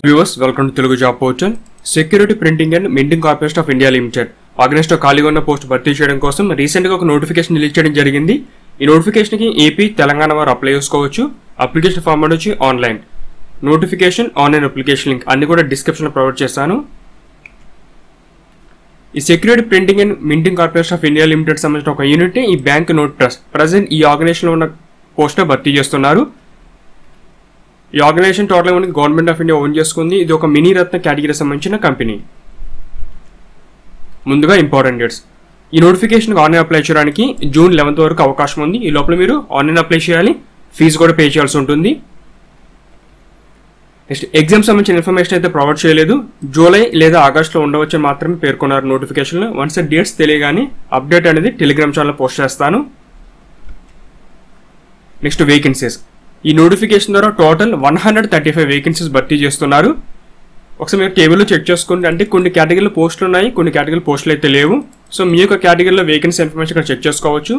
viewers welcome to Telugu job portal security printing and minting corporation of India limited ఆగస్టులో ఖాళీగా ఉన్న post భర్తీ చేయడం కోసం రీసెంట్గా ఒక నోటిఫికేషన్ రిలీజ్ చేయడం జరిగింది ఈ నోటిఫికేషన్కి ఏపీ తెలంగాణ వారు అప్లై చేసుకోవచ్చు అప్లికేషన్ ఫామ్ వచ్చి online notification online application link అన్ని కూడా డిస్క్రిప్షన్లో ప్రొవైడ్ చేస్తాను ఈ security printing and minting corporation of India limited సంబంధించిన ఒక యూనిట్ ఈ బ్యాంక్ నోట్ ట్రస్ట్ ప్రజెంట్ ఈ ఆర్గనైజేషన్లో ఉన్న పోస్ట్ను భర్తీ చేస్తున్నారు ఈ ఆర్గనైజేషన్ టోటల్ మనకి గవర్నమెంట్ ఆఫ్ ఇండియా ఓన్ చేసుకుంది ఇది ఒక మినీ రత్న కేటగిరీ సంబంధించిన కంపెనీ ముందుగా ఇంపార్టెంట్ డేట్స్ ఈ నోటిఫికేషన్ ఆన్లైన్ అప్లై చేయడానికి జూన్ లెవెన్త్ వరకు అవకాశం ఉంది ఈ లోపల మీరు ఆన్లైన్ అప్లై చేయాలి ఫీజు కూడా పే చేయాల్సి ఉంటుంది నెక్స్ట్ ఎగ్జామ్ సంబంధించిన ఇన్ఫర్మేషన్ అయితే ప్రొవైడ్ చేయలేదు జూలై లేదా ఆగస్ట్లో ఉండవచ్చని మాత్రమే పేర్కొన్నారు నోటిఫికేషన్లో వన్స్ డేట్స్ తెలియగానే అప్డేట్ అనేది టెలిగ్రామ్ ఛానల్ పోస్ట్ చేస్తాను నెక్స్ట్ వేకెన్సీస్ ఈ నోటిఫికేషన్ ద్వారా total one hundred thirty five vacancies భర్తీ చేస్తున్నారు ఒకసారి మీరు టేబుల్లో చెక్ చేసుకోండి అంటే కొన్ని కేటగిరీలో పోస్టులు ఉన్నాయి కొన్ని కేటగిరీలో పోస్టులు అయితే లేవు సో మీ యొక్క కేటగిరీలో వేకెన్సీ ఇన్ఫర్మేషన్ ఇక్కడ చెక్ చేసుకోవచ్చు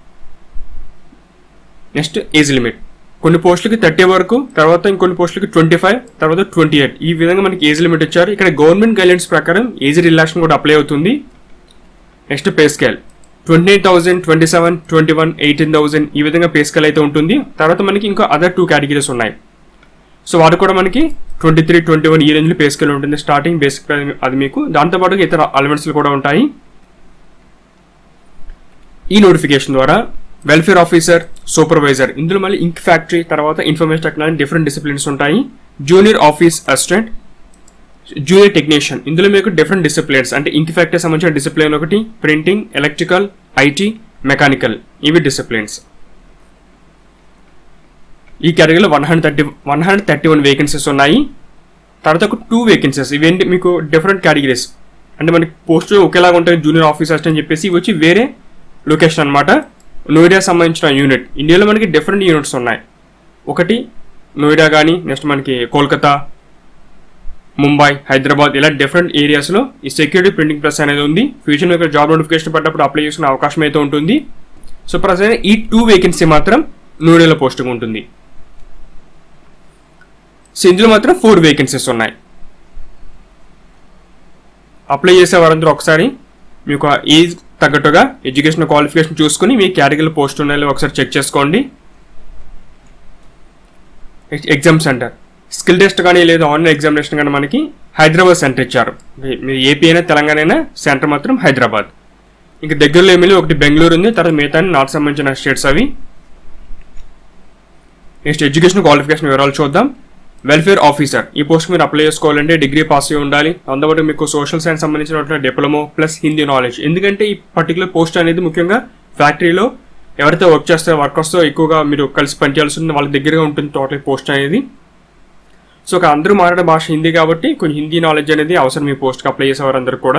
నెక్స్ట్ ఏజ్ లిమిట్ కొన్ని పోస్టులకి థర్టీ వరకు తర్వాత ఇంకొన్ని పోస్టులకి ట్వంటీ ఫైవ్ తర్వాత ట్వంటీ ఎయిట్ ఈ విధంగా మనకి ఏజ్ లిమిట్ ఇచ్చారు ఇక్కడ గవర్నమెంట్ గైడ్లైన్స్ ప్రకారం ఏజ్ రిలాక్షన్ కూడా అప్లై అవుతుంది next pay scale twenty eight thousand twenty seven twenty one eighteen thousand ఈ విధంగా పే స్కేల్ అయితే ఉంటుంది తర్వాత మనకి ఇంకా అదర్ టూ కేటగిరీస్ ఉన్నాయి సో వాటి కూడా మనకి ట్వంటీ త్రీ ట్వంటీ వన్ ఈ రేంజ్లో పే స్కేల్ ఉంటుంది స్టార్టింగ్ బేసిక్ అది మీకు దాంతోపాటు ఇతర అలవెన్స్లు కూడా ఉంటాయి ఈ నోటిఫికేషన్ ద్వారా వెల్ఫేర్ ఆఫీసర్ సూపర్వైజర్ ఇందులో మళ్ళీ ఇంక్ ఫ్యాక్టరీ తర్వాత ఇన్ఫర్మేషన్ టెక్నాలజీ డిఫరెంట్ డిసిప్లిన్స్ ఉంటాయి junior office assistant junior technician ఇందులో మీకు డిఫరెంట్ డిసిప్లిన్స్ అంటే ఇంక్ ఫ్యాక్టరీ సంబంధించిన డిసిప్లిన్ ఒకటి ప్రింటింగ్ ఎలక్ట్రికల్ ఐటీ మెకానికల్ ఇవి డిసిప్లిన్స్ ఈ కేటగిరీలో one hundred thirty one hundred thirty one vacancies ఉన్నాయి తర్వాత ఒక టూ వేకెన్సీస్ ఇవేంటి మీకు డిఫరెంట్ కేటగిరీస్ అంటే మనకి పోస్ట్ ఒకేలాగా ఉంటాయి జూనియర్ ఆఫీసర్స్ అని చెప్పేసి ఇవి వచ్చి వేరే లొకేషన్ అనమాట నోయిడా సంబంధించిన యూనిట్ ఇండియాలో మనకి డిఫరెంట్ యూనిట్స్ ఉన్నాయి ఒకటి నోయిడా కానీ నెక్స్ట్ మనకి కోల్కతా ముంబై హైదరాబాద్ ఇలా డిఫరెంట్ ఏరియాస్లో ఈ సెక్యూరిటీ ప్రింటింగ్ ప్రెస్ అనేది ఉంది ఫ్యూచర్లో ఇక్కడ జాబ్ నోటిఫికేషన్ పడ్డప్పుడు అప్లై చేసుకునే అవకాశం అయితే ఉంటుంది సో ప్రజెంట్ ఈ టూ వేకెన్సీ మాత్రం నోయిడాలో పోస్టింగ్ ఉంటుంది సో ఇందులో మాత్రం ఫోర్ వేకెన్సీస్ ఉన్నాయి అప్లై చేసే వారందరూ ఒకసారి మీకు ఏజ్ తగ్గట్టుగా ఎడ్యుకేషన్ క్వాలిఫికేషన్ చూసుకుని మీ కేటగిరీలో పోస్ట్ ఉన్నాయో ఒకసారి చెక్ చేసుకోండి ఎగ్జామ్ సెంటర్ స్కిల్ టెస్ట్ కానీ లేదా ఆన్లైన్ ఎగ్జామినేషన్ కానీ మనకి హైదరాబాద్ సెంటర్ ఇచ్చారు మీ ఏపీ అయినా తెలంగాణ అయినా సెంటర్ మాత్రం హైదరాబాద్ ఇంకా దగ్గరలో ఏమి ఒకటి బెంగళూరు ఉంది తర్వాత మిగతా నార్త్ సంబంధించిన స్టేట్స్ అవి నెక్స్ట్ ఎడ్యుకేషన్ క్వాలిఫికేషన్ వివరాలు చూద్దాం వెల్ఫేర్ ఆఫీసర్ ఈ పోస్ట్ మీరు అప్లై చేసుకోవాలంటే డిగ్రీ పాస్ అయి ఉండాలి అందుబాటు మీకు సోషల్ సైన్స్ సంబంధించిన డిప్లొమా ప్లస్ హిందీ నాలెడ్జ్ ఎందుకంటే ఈ పర్టికులర్ పోస్ట్ అనేది ముఖ్యంగా ఫ్యాక్టరీలో ఎవరైతే వర్క్ చేస్తారో వర్కర్స్తో ఎక్కువగా మీరు కలిసి పనిచేయాల్సి ఉంటుంది వాళ్ళ దగ్గరగా ఉంటుంది టోటల్ పోస్ట్ అనేది సో ఒక అందరూ మాట్లాడే భాష హిందీ కాబట్టి కొంచెం హిందీ నాలెడ్జ్ అనేది అవసరం ఈ పోస్ట్కి అప్లై చేసేవారందరూ కూడా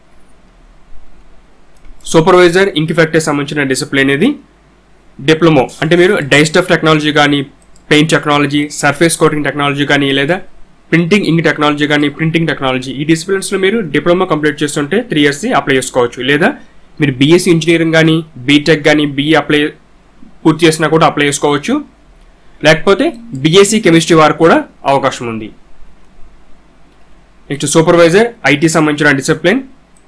సూపర్వైజర్ ఇంక్ ఫ్యాక్టరీ సంబంధించిన డిసిప్లిన్ ఇది డిప్లొమో అంటే మీరు డైస్టఫ్ టెక్నాలజీ కానీ paint technology surface coating technology కానీ లేదా ప్రింటింగ్ ఇంక్ టెక్నాలజీ కానీ ప్రింటింగ్ టెక్నాలజీ ఈ డిసిప్లిన్స్లో మీరు డిప్లొమా కంప్లీట్ చేస్తుంటే త్రీ ఇయర్స్ అప్లై చేసుకోవచ్చు లేదా మీరు బీఎస్సీ ఇంజనీరింగ్ కానీ బీటెక్ కానీ బీఈ అప్లై పూర్తి చేసినా కూడా అప్లై చేసుకోవచ్చు లేకపోతే బీఎస్సీ కెమిస్ట్రీ వారు కూడా అవకాశం ఉంది నెక్స్ట్ సూపర్వైజర్ ఐటీ సంబంధించిన డిసిప్లిన్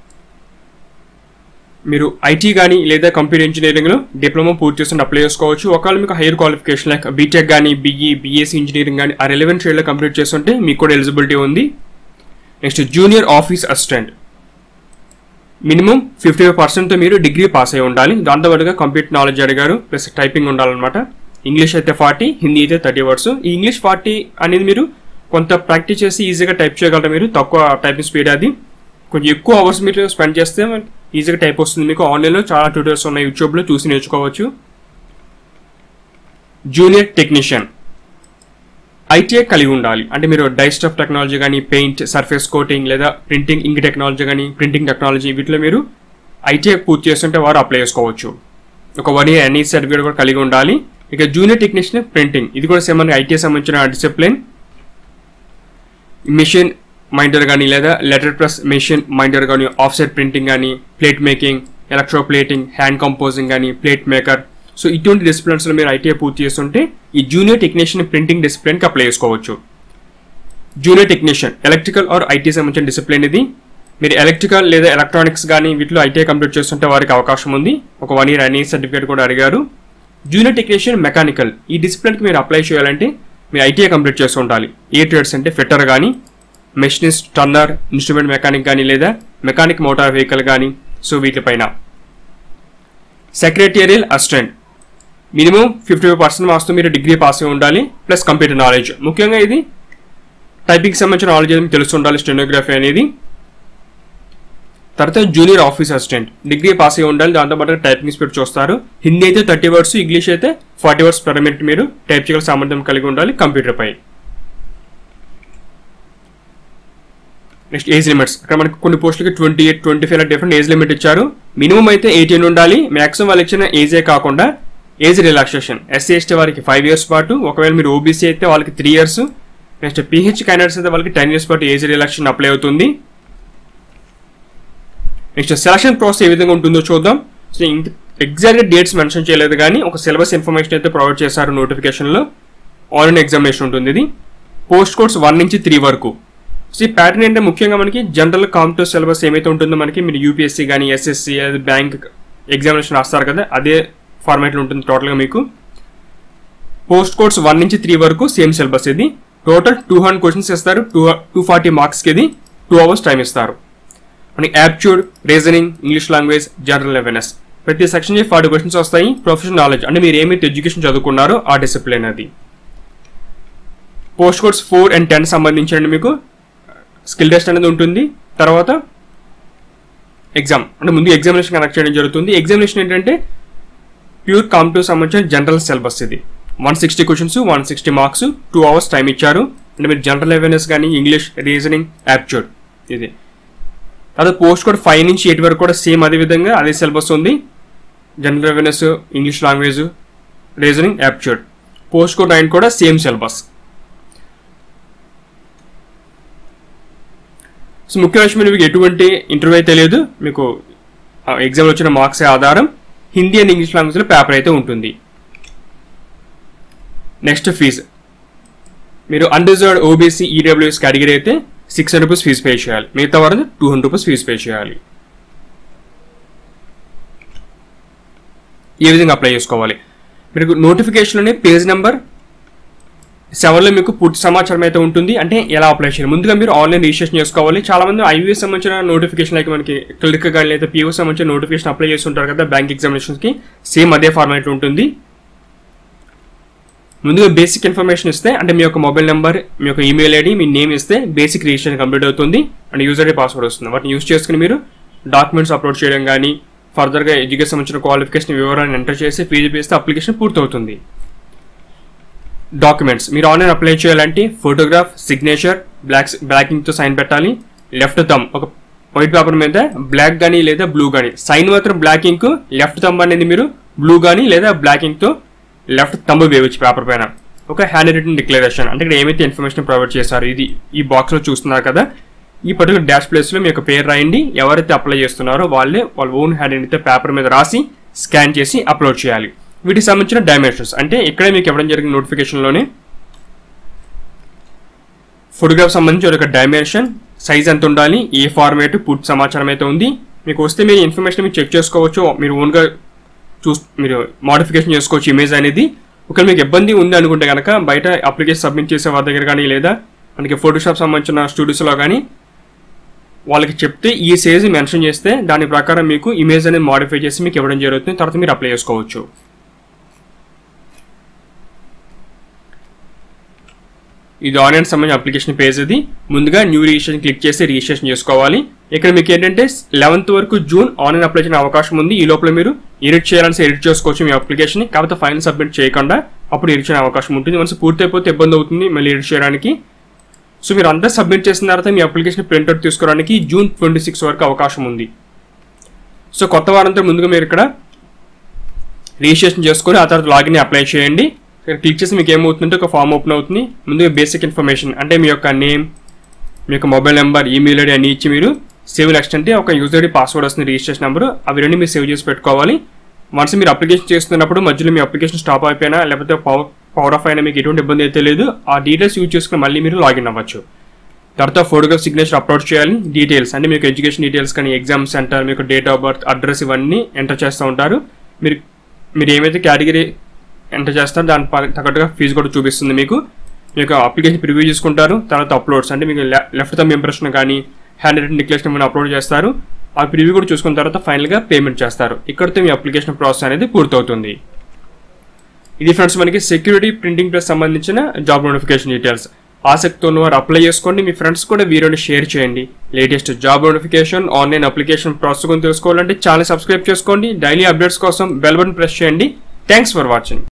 మీరు ఐటీ కానీ లేదా కంప్యూటర్ ఇంజనీరింగ్లో డిప్లొమా పూర్తి చేస్తుంటే అప్లై చేసుకోవచ్చు ఒకవేళ మీకు హైయర్ క్వాలిఫికేషన్ లైక్ బీటెక్ కానీ బీఈ బీఎస్సీ ఇంజనీరింగ్ కానీ ఆ రెలవెంట్ ఫీల్డ్లో కంప్లీట్ చేస్తుంటే మీకు కూడా ఎలిజిబిలిటీ ఉంది next junior office assistant minimum fifty five పర్సెంట్తో మీరు డిగ్రీ పాస్ అయి ఉండాలి దాంతోపాటుగా కంప్యూటర్ నాలెడ్జ్ అడిగారు ప్లస్ టైపింగ్ ఉండాలన్నమాట ఇంగ్లీష్ అయితే ఫార్టీ హిందీ అయితే థర్టీ వర్డ్స్ ఈ ఇంగ్లీష్ ఫార్టీ అనేది మీరు కొంత ప్రాక్టీస్ చేసి ఈజీగా టైప్ చేయగలరు మీరు తక్కువ టైపింగ్ స్పీడ్ అది కొంచెం ఎక్కువ అవర్స్ మీరు స్పెండ్ చేస్తే ఈజీగా టైప్ వస్తుంది మీకు ఆన్లైన్లో చాలా ట్యూటర్స్ ఉన్నాయి యూట్యూబ్లో చూసి నేర్చుకోవచ్చు జూనియర్ టెక్నీషియన్ ఐటీఐ కలిగి ఉండాలి అంటే మీరు డైస్టఫ్ టెక్నాలజీ కానీ పెయింట్ సర్ఫేస్ కోటింగ్ లేదా ప్రింటింగ్ ఇంక్ టెక్నాలజీ కానీ ప్రింటింగ్ టెక్నాలజీ వీటిలో మీరు ఐటీఐ పూర్తి చేస్తుంటే వారు అప్లై చేసుకోవచ్చు ఒక వన్ ఇయర్ ఎన్ఈ సర్టిఫికేట్ కూడా కలిగి ఉండాలి ఇక జూనియర్ టెక్నీషియన్ ప్రింటింగ్ ఇది కూడా సేమ్ మనకి ఐటీఐ సంబంధించిన డిసిప్లిన్ మిషన్ మైండర్ కానీ లేదా లెటర్ ప్లస్ మెషిన్ మైండర్ కానీ ఆఫ్సెట్ ప్రింటింగ్ కానీ plate making electro plating hand composing కానీ ప్లేట్ మేకర్ సో ఇటువంటి డిసిప్లిన్స్లో మీరు ఐటీఐ పూర్తి చేస్తుంటే ఈ జూనియర్ టెక్నీషియన్ ప్రింటింగ్ డిసిప్లిన్కి అప్లై చేసుకోవచ్చు junior technician electrical or IT సంబంధించిన డిసిప్లిన్ ఇది మీరు ఎలక్ట్రికల్ లేదా ఎలక్ట్రానిక్స్ కానీ వీటిలో ఐటీఐ కంప్లీట్ చేస్తుంటే వారికి అవకాశం ఉంది ఒక వన్ ఇయర్ ఎన్ఈ సర్టిఫికేట్ కూడా అడిగారు జూనియర్ టెక్నీషియన్ మెకానికల్ ఈ డిసిప్లిన్కి మీరు అప్లై చేయాలంటే మీరు ఐటీఐ కంప్లీట్ చేసి ఉండాలి ఏ ట్రేడ్స్ అంటే ఫిట్టర్ కానీ మెషినిస్ట్ టన్నర్ ఇన్స్ట్రుమెంట్ మెకానిక్ కానీ లేదా మెకానిక్ మోటార్ వెహికల్ కానీ సో వీటిపైన secretarial assistant minimum fifty five percent మార్క్స్తో మీరు డిగ్రీ పాస్ అయి ఉండాలి ప్లస్ కంప్యూటర్ నాలెడ్జ్ ముఖ్యంగా ఇది టైపింగ్ సంబంధించిన నాలెడ్జ్ అనేది తెలిసి ఉండాలి స్టెనోగ్రఫీ అనేది తర్వాత junior office assistant degree pass అయి ఉండాలి దాంతోపాటు టైపింగ్ స్పీడ్ చూస్తారు హిందీ అయితే థర్టీ వర్డ్స్ ఇంగ్లీష్ అయితే ఫార్టీ వర్డ్స్ పర్ మినిట్ మీరు టైప్ చేయగల సామర్థ్యం కలిగి ఉండాలి కంప్యూటర్ పై నెక్స్ట్ ఏజ్ లిమిట్స్ అక్కడ మనకి కొన్ని పోస్టులకి twenty eight twenty five different age limit ఇచ్చారు మినిమం అయితే ఎయిటీన్ ఉండాలి మాక్సిమం వాళ్ళు ఇచ్చిన ఏజే కాకుండా ఏజ్ రిలాక్సేషన్ ఎస్సీ ఎస్టీ వారికి ఫైవ్ ఇయర్స్ పాటు ఒకవేళ మీరు ఓబీసీ అయితే వాళ్ళకి three years next PH candidates అయితే వాళ్ళకి టెన్ ఇయర్స్ పాటు ఏజ్ రిలాక్సేషన్ అప్లై అవుతుంది నెక్స్ట్ సెలక్షన్ ప్రాసెస్ ఏ విధంగా ఉంటుందో చూద్దాం సో ఎగ్జాక్ట్ డేట్స్ మెన్షన్ చేయలేదు కానీ ఒక సిలబస్ ఇన్ఫర్మేషన్ అయితే ప్రొవైడ్ చేశారు నోటిఫికేషన్లో ఆన్లైన్ ఎగ్జామినేషన్ ఉంటుంది ఇది పోస్ట్ కోర్స్ వన్ నుంచి త్రీ వరకు సో ఈ ప్యాటర్న్ ఏంటంటే ముఖ్యంగా మనకి జనరల్ కాంపిటేటివ్ సిలబస్ ఏమైతే ఉంటుందో మనకి మీరు యూపీఎస్సీ కానీ ఎస్ఎస్సి అది బ్యాంక్ ఎగ్జామినేషన్ రాస్తారు కదా అదే ఫార్మాట్లో ఉంటుంది టోటల్గా మీకు పోస్ట్ కోర్స్ వన్ నుంచి త్రీ వరకు సేమ్ సిలబస్ ఇది టోటల్ టూ హండ్రెడ్ క్వశ్చన్స్ ఇస్తారు టూ టూ ఫార్టీ మార్క్స్కి ఇది టూ అవర్స్ టైం ఇస్తారు మనకి aptitude reasoning English language general awareness ప్రతి సెక్షన్ ఫార్టీ క్వశ్చన్స్ వస్తాయి ప్రొఫెషనల్ నాలెడ్జ్ అంటే మీరు ఏమైతే ఎడ్యుకేషన్ చదువుకున్నారో ఆ డిసిప్లిన్ అది post course four and ten సంబంధించి మీకు స్కిల్ టెస్ట్ అనేది ఉంటుంది తర్వాత ఎగ్జామ్ అంటే ముందు ఎగ్జామినేషన్ కనెక్ట్ చేయడం జరుగుతుంది ఎగ్జామినేషన్ ఏంటంటే ప్యూర్ కాంపిటివ్ సంబంధించిన జనరల్ సిలబస్ ఇది one sixty questions one sixty marks two hours time ఇచ్చారు అంటే మీరు జనరల్ అవేర్నెస్ కానీ ఇంగ్లీష్ రీజనింగ్ యాప్ట్యూడ్ ఇది తర్వాత పోస్ట్ కోడ్ ఫైవ్ నుంచి ఎయిట్ వరకు కూడా సేమ్ అదే విధంగా అదే సిలబస్ ఉంది general awareness English language reasoning aptitude post code nine కూడా సేమ్ సిలబస్ సో ముఖ్య విషయం మీకు ఎటువంటి ఇంటర్వ్యూ అయితే లేదు మీకు ఎగ్జామ్లో వచ్చిన మార్క్స్ ఆధారం హిందీ అండ్ ఇంగ్లీష్ లాంగ్వేజ్లో పేపర్ అయితే ఉంటుంది నెక్స్ట్ ఫీజు మీరు అన్రిజర్వ్డ్ ఓబీసీ ఈడబ్ల్యూఎస్ కేటగిరీ అయితే six hundred rupees fee pay చేయాలి మిగతా వారు two hundred rupees fee pay చేయాలి ఏ విధంగా అప్లై చేసుకోవాలి మీకు నోటిఫికేషన్లోనే పేజ్ నెంబర్ సెవెన్లో మీకు పూర్తి సమాచారం అయితే ఉంటుంది అంటే ఎలా అప్లై చేయాలి ముందుగా మీరు ఆన్లైన్ రిజిస్ట్రేషన్ చేసుకోవాలి చాలా మంది ఐవీఎస్ సంబంధించిన నోటిఫికేషన్ అయితే మనకి క్లిక్ కానీ లేదా పీఓ సంబంధించిన నోటిఫికేషన్ అప్లై చేసి ఉంటారు కదా బ్యాంక్ ఎగ్జామినేషన్స్కి సేమ్ అదే ఫార్మాట్ ఉంటుంది ముందుగా బేసిక్ ఇన్ఫర్మేషన్ ఇస్తే అంటే మీ యొక్క మొబైల్ నెంబర్ మీ యొక్క ఈమెయిల్ ఐడి మీ నేమ్ ఇస్తే బేసిక్ రిజిస్ట్రేషన్ కంప్లీట్ అవుతుంది అండ్ యూజర్ ఐడి పాస్వర్డ్ వస్తుంది వాటిని యూజ్ చేసుకుని మీరు డాక్యుమెంట్స్ అప్లోడ్ చేయడం కానీ ఫర్దర్గా ఎడ్యుకేషన్ సంబంధించిన క్వాలిఫికేషన్ వివరాన్ని ఎంటర్ చేసి ఫీజు వేస్తే అప్లికేషన్ పూర్తవుతుంది డాక్యుమెంట్స్ మీరు ఆన్లైన్ అప్లై చేయాలంటే ఫోటోగ్రాఫ్ సిగ్నేచర్ బ్లాక్ బ్లాక్ ఇంక్తో సైన్ పెట్టాలి లెఫ్ట్ థమ్ ఒక వైట్ పేపర్ మీద బ్లాక్ కానీ లేదా బ్లూ కానీ సైన్ మాత్రం బ్లాక్ ఇంక్ లెఫ్ట్ థమ్ అనేది మీరు బ్లూ కానీ లేదా బ్లాక్ ఇంక్తో లెఫ్ట్ థంబ్ వేయవచ్చు పేపర్ పైన ఒక హ్యాండ్ రిటర్న్ డిక్లరేషన్ అంటే ఇక్కడ ఏమైతే ఇన్ఫర్మేషన్ ప్రొవైడ్ చేశారు ఇది ఈ బాక్స్లో చూస్తున్నారు కదా ఈ పర్టికులర్ డాష్ ప్లేస్లో మీ యొక్క పేరు రాయండి ఎవరైతే అప్లై చేస్తున్నారో వాళ్ళే వాళ్ళ ఓన్ హ్యాండ్ అయితే పేపర్ మీద రాసి స్కాన్ చేసి అప్లోడ్ చేయాలి వీటికి సంబంధించిన డైమెన్షన్స్ అంటే ఇక్కడే మీకు ఇవ్వడం జరిగిన నోటిఫికేషన్లోనే ఫోటోగ్రాఫ్ సంబంధించి ఒక డైమెన్షన్ సైజ్ ఎంత ఉండాలి ఏ ఫార్మేట్ పూర్తి సమాచారం అయితే ఉంది మీకు వస్తే మీరు ఇన్ఫర్మేషన్ మీరు చెక్ చేసుకోవచ్చు మీరు ఓన్గా చూస్ మీరు మోడిఫికేషన్ చేసుకోవచ్చు ఇమేజ్ అనేది ఒకవేళ మీకు ఇబ్బంది ఉంది అనుకుంటే కనుక బయట అప్లికేషన్ సబ్మిట్ చేసే వారి దగ్గర కానీ లేదా మనకి ఫోటోషాప్ సంబంధించిన స్టూడియోస్లో కానీ వాళ్ళకి చెప్తే ఈ సైజ్ మెన్షన్ చేస్తే దాని ప్రకారం మీకు ఇమేజ్ అనేది మోడిఫై చేసి మీకు ఇవ్వడం జరుగుతుంది తర్వాత మీరు అప్లై చేసుకోవచ్చు ఇది ఆన్లైన్ సంబంధించిన అప్లికేషన్ పేజ్ ఇది ముందుగా న్యూ రిజిస్ట్రేషన్ క్లిక్ చేసి రిజిస్ట్రేషన్ చేసుకోవాలి ఇక్కడ మీకు ఏంటంటే లెవెన్త్ వరకు జూన్ ఆన్లైన్ అప్లై చేయడం అవకాశం ఉంది ఈ లోపల మీరు ఎడిట్ చేయాలని ఎడిట్ చేసుకోవచ్చు మీ అప్లికేషన్ కాకపోతే ఫైనల్ సబ్మిట్ చేయకుండా అప్పుడు ఎడిట్ చేయడం అవకాశం ఉంటుంది మనసు పూర్తి అయిపోతే ఇబ్బంది అవుతుంది మళ్ళీ ఎడిట్ చేయడానికి సో మీరు అంతా సబ్మిట్ చేసిన తర్వాత మీ అప్లికేషన్ ప్రింట్అవుట్ తీసుకోవడానికి జూన్ ట్వంటీ సిక్స్ వరకు అవకాశం ఉంది సో కొత్త వారంతో ముందుగా మీరు ఇక్కడ రిజిస్ట్రేషన్ చేసుకొని ఆ తర్వాత లాగిన్ అప్లై చేయండి ఇక్కడ క్లిక్ చేసి మీకు ఏమవుతుందంటే ఒక ఫామ్ ఓపెన్ అవుతుంది ముందుగా బేసిక్ ఇన్ఫర్మేషన్ అంటే మీ యొక్క నేమ్ మీ యొక్క మొబైల్ నెంబర్ ఈమెయిల్ ఐడి అన్ని ఇచ్చి మీరు సేవ్ నెక్స్ట్ అంటే ఒక యూజర్ ఐడి పాస్వర్డ్ వస్తుంది రిజిస్ట్రేషన్ నెంబర్ అవి రెండు మీరు సేవ్ చేసి పెట్టుకోవాలి వన్స్ మీరు అప్లికేషన్ చేస్తున్నప్పుడు మధ్యలో మీ అప్లికేషన్ స్టాప్ అయిపోయినా లేకపోతే పవర్ పవర్ ఆఫ్ అయినా మీకు ఎటువంటి ఇబ్బంది అయితే లేదు ఆ డీటెయిల్స్ యూజ్ చేసుకుని మళ్ళీ మీరు లాగిన్ అవ్వచ్చు తర్వాత ఫోటోగ్రాఫ్ సిగ్నేచర్ అప్లోడ్ చేయాలి డీటెయిల్స్ అంటే మీకు ఎడ్యుకేషన్ డీటెయిల్స్ కానీ ఎగ్జామ్ సెంటర్ మీకు డేట్ ఆఫ్ బర్త్ అడ్రస్ ఇవన్నీ ఎంటర్ చేస్తూ ఉంటారు మీరు మీరు ఏమైతే కేటగిరీ ఎంటర్ చేస్తారో దాని ప- తగ్గట్టుగా ఫీజు కూడా చూపిస్తుంది మీకు మీకు అప్లికేషన్ ప్రివ్యూ చేసుకుంటారు తర్వాత అప్లోడ్స్ అంటే మీకు లెఫ్ట్ తమ్ ఇంప్రెషన్ కానీ హ్యాండ్ రిటన్ డిక్లరేషన్ ఏమైనా అప్లోడ్ చేస్తారు ఆ ప్రివ్యూ కూడా చూసుకున్న తర్వాత ఫైనల్గా పేమెంట్ చేస్తారు ఇక్కడితో మీ అప్లికేషన్ ప్రాసెస్ అనేది పూర్తవుతుంది ఇది ఫ్రెండ్స్ మనకి సెక్యూరిటీ ప్రింటింగ్ ప్రెస్ సంబంధించిన జాబ్ నోటిఫికేషన్ డీటెయిల్స్ ఆసక్తి ఉన్నవారు అప్లై చేసుకోండి మీ ఫ్రెండ్స్ కూడా వీడియోని షేర్ చేయండి latest job notification online application process గురించి తెలుసుకోవాలంటే ఛానల్ సబ్స్క్రైబ్ చేసుకోండి డైలీ అప్డేట్స్ కోసం బెల్ బటన్ ప్రెస్ చేయండి థ్యాంక్స్ ఫర్ వాచింగ్